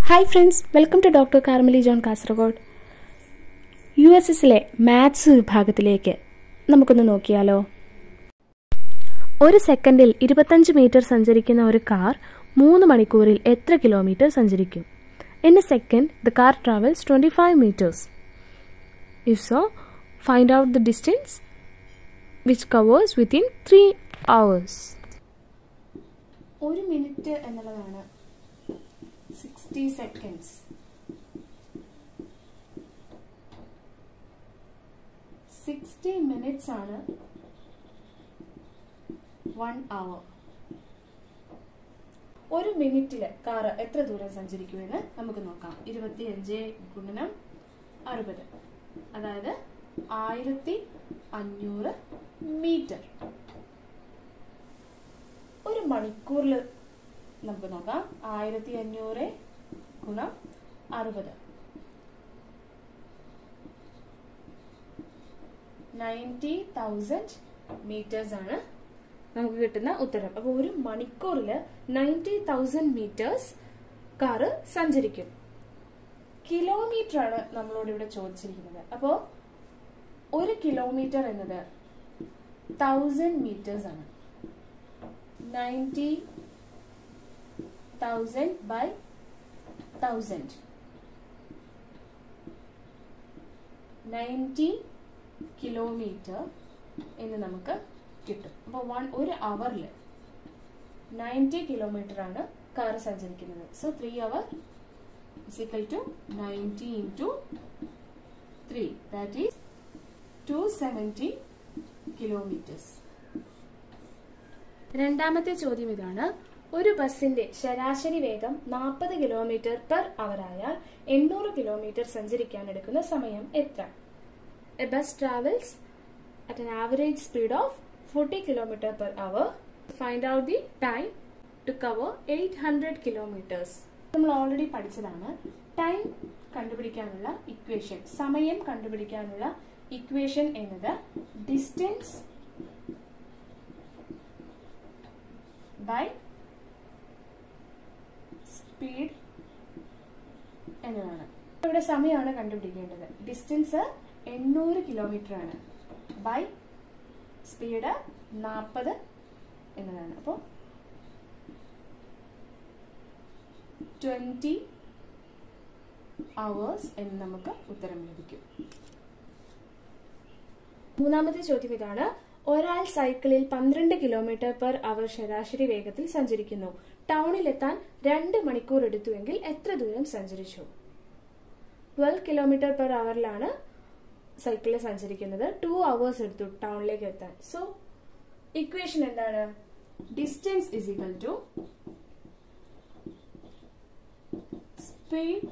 hi friends welcome to doctor Carmeli John Kasaragod U S എസിലെ maths വിഭാഗത്തിലേക്ക് നമുക്കൊന്ന് നോക്കിയാലോ ഒരു സെക്കൻഡിൽ ഇരുപത്തഞ്ച് മീറ്റർ സഞ്ചരിക്കുന്ന ഒരു കാർ മൂന്ന് മണിക്കൂറിൽ എത്ര കിലോമീറ്റർ സഞ്ചരിക്കും in a second the car travels twenty five metres if so find out the distance which covers within three hours ഒരു മിനിറ്റ് എന്നുള്ളതാണ് സിക്സ്റ്റി സെക്കൻഡ്സ് സിക്സ്റ്റി മിനിറ്റ്സ് ആണ് വൺ അവർ ഒരു മിനിറ്റില് കാറ് എത്ര ദൂരം സഞ്ചരിക്കുമെന്ന് നമുക്ക് നോക്കാം ഇരുപത്തിയഞ്ച് ഗുണനം അറുപത് അതായത് ആയിരത്തി അഞ്ഞൂറ് മീറ്റർ ഒരു മണിക്കൂറിൽ നമുക്ക് നോക്കാം ആയിരത്തി അഞ്ഞൂറ് ഗുണം അറുപത് നയൻറ്റി തൗസൻഡ് മീറ്റേഴ്സ് ആണ് നമുക്ക് കിട്ടുന്ന ഉത്തരം അപ്പോൾ ഒരു മണിക്കൂറിൽ നയൻറ്റി തൗസൻഡ് മീറ്റേഴ്സ് കാറ് സഞ്ചരിക്കും കിലോമീറ്റർ ആണ് നമ്മളോട് ഇവിടെ ചോദിച്ചിരിക്കുന്നത് അപ്പോൾ ഒരു കിലോമീറ്റർ എന്നത് തൗസൻഡ് മീറ്റേഴ്സ് ആണ് ninety thousand by thousand ninety kilometre എന്ന് നമുക്ക് കിട്ടും അപ്പോൾ വൺ ഒരു അവറിൽ നയൻറ്റി കിലോമീറ്റർ ആണ് കാർ സഞ്ചരിക്കുന്നത് so three hour is equal to ninety into three that is two seventy kilometres രണ്ടാമത്തെ ചോദ്യം ഇതാണ് ഒരു ബസിന്റെ ശരാശരി വേഗം നാൽപ്പത് കിലോമീറ്റർ പെർ അവർ ആയാൽ എണ്ണൂറ് കിലോമീറ്റർ സഞ്ചരിക്കാൻ എടുക്കുന്ന സമയം എത്ര a bus travels at an average speed of forty kilometre per hour find out the time to cover eight hundred kilometres നമ്മൾ ഓൾറെഡി പഠിച്ചതാണ് ടൈം കണ്ടുപിടിക്കാനുള്ള ഇക്വേഷൻ സമയം കണ്ടുപിടിക്കാനുള്ള ഇക്വേഷൻ എന്നത് ഡിസ്റ്റൻസ് ബൈ സ്പീഡ് എന്നതാണ് ഇവിടെ സമയമാണ് കണ്ടുപിടിക്കേണ്ടത് ഡിസ്റ്റൻസ് എണ്ണൂറ് കിലോമീറ്റർ ആണ് ബൈ സ്പീഡ് നാൽപ്പത് എന്നതാണ് അപ്പോൾ ട്വന്റി അവേഴ്സ് എന്ന് നമുക്ക് ഉത്തരം ലഭിക്കും മൂന്നാമത്തെ ചോദ്യം ഇതാണ് ഒരാൾ സൈക്കിളിൽ പന്ത്രണ്ട് കിലോമീറ്റർ പെർ അവർ ശരാശരി വേഗത്തിൽ സഞ്ചരിക്കുന്നു ടൗണിലെത്താൻ രണ്ട് മണിക്കൂർ എടുത്തുവെങ്കിൽ എത്ര ദൂരം സഞ്ചരിച്ചു ട്വൽവ് കിലോമീറ്റർ പെർ അവറിലാണ് സൈക്കിളിൽ സഞ്ചരിക്കുന്നത് ടു അവേഴ്സ് എടുത്തു ടൗണിലേക്ക് എത്താൻ സോ ഇക്വേഷൻ എന്താണ് distance is equal to speed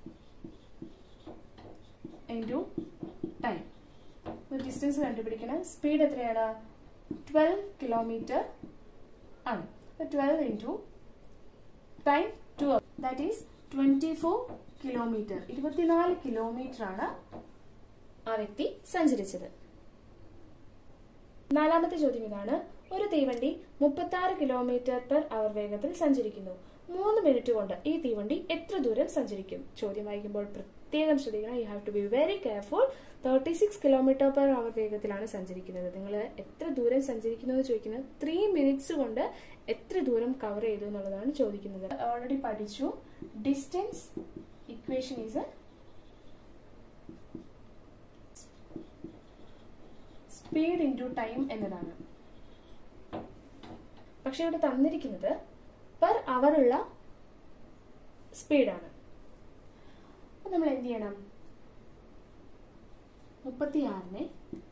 into time distance കണ്ടുപിടിക്കണം സ്പീഡ് എത്രയാണ് ട്വൽവ് കിലോമീറ്റർ ആണ് twelve into time two that is twenty four kilometre ഇരുപത്തിനാല് കിലോമീറ്റർ ആണ് ആ വ്യക്തി സഞ്ചരിച്ചത് നാലാമത്തെ ചോദ്യം ഇതാണ് ഒരു തീവണ്ടി മുപ്പത്തി ആറ് കിലോമീറ്റർ പെർ അവർ വേഗത്തിൽ സഞ്ചരിക്കുന്നു മൂന്ന് മിനിറ്റ് കൊണ്ട് ഈ തീവണ്ടി എത്ര ദൂരം സഞ്ചരിക്കും ചോദ്യം വായിക്കുമ്പോൾ പ്രത്യേകം ശ്രദ്ധിക്കണം you have to be very careful thirty six kilometre per hour വേഗത്തിലാണ് സഞ്ചരിക്കുന്നത് നിങ്ങൾ എത്ര ദൂരം സഞ്ചരിക്കുന്നു എന്ന് ചോദിക്കുന്നത് ത്രീ മിനിറ്റ്സ് കൊണ്ട് എത്ര ദൂരം കവർ ചെയ്തു എന്നുള്ളതാണ് ചോദിക്കുന്നത് ഓൾറെഡി പഠിച്ചു distance equation is speed into time എന്നതാണ് പക്ഷെ ഇവിടെ തന്നിരിക്കുന്നത് പെർ അവറുള്ള സ്പീഡാണ് അപ്പൊ നമ്മൾ എന്ത് ചെയ്യണം മുപ്പത്തിയാറിനെ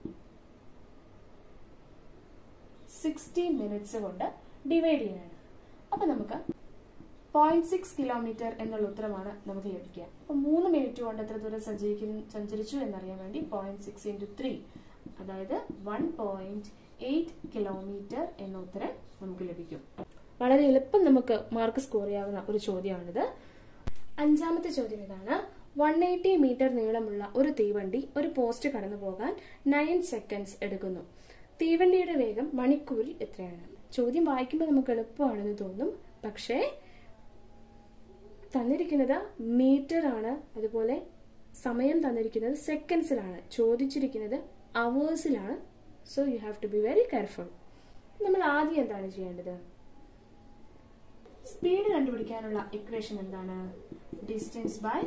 സിക്സ്റ്റി മിനിറ്റ്സ് കൊണ്ട് ഡിവൈഡ് ചെയ്യാണ് അപ്പൊ നമുക്ക് പോയിന്റ് സിക്സ് കിലോമീറ്റർ എന്നുള്ള ഉത്തരമാണ് നമുക്ക് ലഭിക്കുക അപ്പൊ മൂന്ന് മിനിറ്റ് കൊണ്ട് എത്ര ദൂരം സഞ്ചരിക്കുന്നു സഞ്ചരിച്ചു എന്നറിയാൻ വേണ്ടി പോയിന്റ് സിക്സ് ഇൻറ്റു ത്രീ അതായത് വൺ പോയിന്റ് എയ്റ്റ് കിലോമീറ്റർ എന്ന ഉത്തരം നമുക്ക് ലഭിക്കും വളരെ എളുപ്പം നമുക്ക് മാർക്ക് സ്കോർ ചെയ്യാവുന്ന ഒരു ചോദ്യമാണിത് അഞ്ചാമത്തെ ചോദ്യം ഇതാണ് വൺ എയ്റ്റി മീറ്റർ നീളമുള്ള ഒരു തീവണ്ടി ഒരു പോസ്റ്റ് കടന്നു പോകാൻ നയൻ സെക്കൻഡ്സ് എടുക്കുന്നു തീവണ്ടിയുടെ വേഗം മണിക്കൂറിൽ എത്രയാണ് ചോദ്യം വായിക്കുമ്പോൾ നമുക്ക് എളുപ്പമാണെന്ന് തോന്നും പക്ഷേ തന്നിരിക്കുന്നത് മീറ്റർ ആണ് അതുപോലെ സമയം തന്നിരിക്കുന്നത് സെക്കൻഡ്സിലാണ് ചോദിച്ചിരിക്കുന്നത് അവേഴ്സിലാണ് so you have to be very careful നമ്മൾ ആദ്യം എന്താണ് ചെയ്യേണ്ടത് സ്പീഡ് കണ്ടുപിടിക്കാനുള്ള ഇക്വേഷൻ എന്താണ് ഡിസ്റ്റൻസ് ബൈ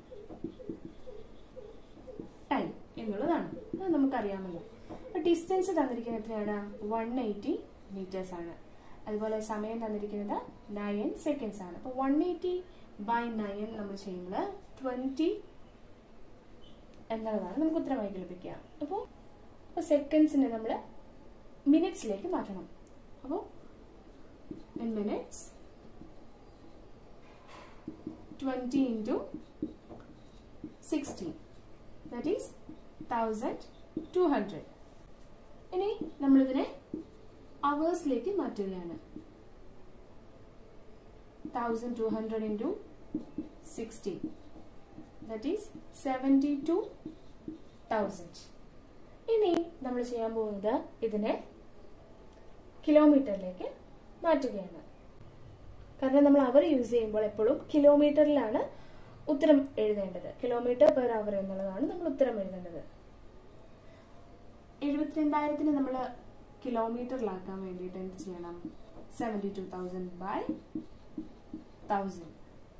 ടൈം എന്നുള്ളതാണ് അത് നമുക്കറിയാമല്ലോ ഡിസ്റ്റൻസ് തന്നിരിക്കുന്നത് എത്രയാണ് വൺ എയ്റ്റി മീറ്റേഴ്സ് ആണ് അതുപോലെ സമയം തന്നിരിക്കുന്നത് നയൻ സെക്കൻഡ്സ് ആണ് അപ്പോൾ വൺ എയ്റ്റി ബൈ നയൻ നമ്മൾ ചെയ്യുമ്പോൾ ട്വൻറ്റി എന്നുള്ളതാണ് നമുക്ക് ഉത്തരമായിട്ട് ലഭിക്കുക അപ്പോൾ അപ്പോൾ സെക്കൻഡ്സിനെ നമ്മൾ മിനിറ്റ്സിലേക്ക് മാറ്റണം അപ്പോൾ in minutes twenty into sixteen that is thousand two hundred ഇനി നമ്മളിതിനെ അവേഴ്സിലേക്ക് മാറ്റുകയാണ് thousand two hundred into sixteen that is seventy two thousand ഇനി നമ്മൾ ചെയ്യാൻ പോകുന്നത് ഇതിനെ കിലോമീറ്ററിലേക്ക് മാറ്റുകയാണ് കാരണം നമ്മൾ അവർ യൂസ് ചെയ്യുമ്പോൾ എപ്പോഴും കിലോമീറ്ററിലാണ് ഉത്തരം എഴുതേണ്ടത് കിലോമീറ്റർ പെർ അവർ എന്നുള്ളതാണ് നമ്മൾ ഉത്തരം എഴുതേണ്ടത് എഴുപത്തിരണ്ടായിരത്തിന് നമ്മൾ കിലോമീറ്ററിലാക്കാൻ വേണ്ടിയിട്ട് എന്ത് ചെയ്യണം seventy two thousand by thousand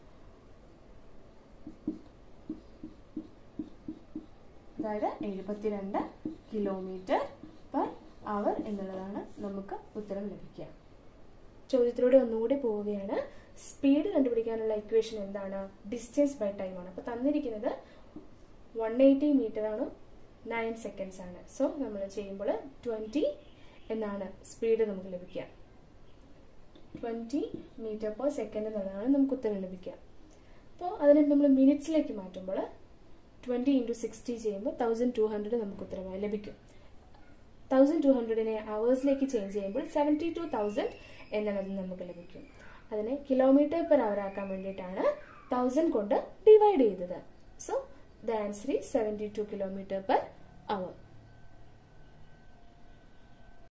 അതായത് എഴുപത്തിരണ്ട് കിലോമീറ്റർ പെർ അവർ എന്നുള്ളതാണ് നമുക്ക് ഉത്തരം ലഭിക്കുക ചോദ്യത്തിലൂടെ ഒന്നുകൂടി പോവുകയാണ് സ്പീഡ് കണ്ടുപിടിക്കാനുള്ള ഇക്വേഷൻ എന്താണ് ഡിസ്റ്റൻസ് ബൈ ടൈം ആണ് അപ്പൊ തന്നിരിക്കുന്നത് വൺ എയ്റ്റി മീറ്റർ ആണ് നയൻ സെക്കൻഡ്സ് ആണ് സോ നമ്മൾ ചെയ്യുമ്പോൾ ട്വന്റി എന്നാണ് സ്പീഡ് നമുക്ക് ലഭിക്കുക ട്വന്റി മീറ്റർ പെർ സെക്കൻഡ് എന്നുള്ളതാണ് നമുക്ക് ഉത്തരം ലഭിക്കുക അപ്പോൾ അതിനെ നമ്മൾ മിനിറ്റ്സിലേക്ക് മാറ്റുമ്പോൾ ട്വന്റി ഇൻറ്റു സിക്സ്റ്റി ചെയ്യുമ്പോൾ തൗസൻഡ് ടു ഹൺഡ്രഡ് നമുക്ക് ഉത്തരമായി ലഭിക്കും തൗസൻഡ് ടു ഹൺഡ്രഡിനെ അവേഴ്സിലേക്ക് ചേഞ്ച് ചെയ്യുമ്പോൾ സെവൻറ്റി ടു തൗസൻഡ് എന്നുള്ളത് നമുക്ക് ലഭിക്കും അതിനെ കിലോമീറ്റർ പെർ അവർ ആക്കാൻ വേണ്ടിയിട്ടാണ് തൗസൻഡ് കൊണ്ട് ഡിവൈഡ് ചെയ്തത് so the answer is seventy two kilometre per our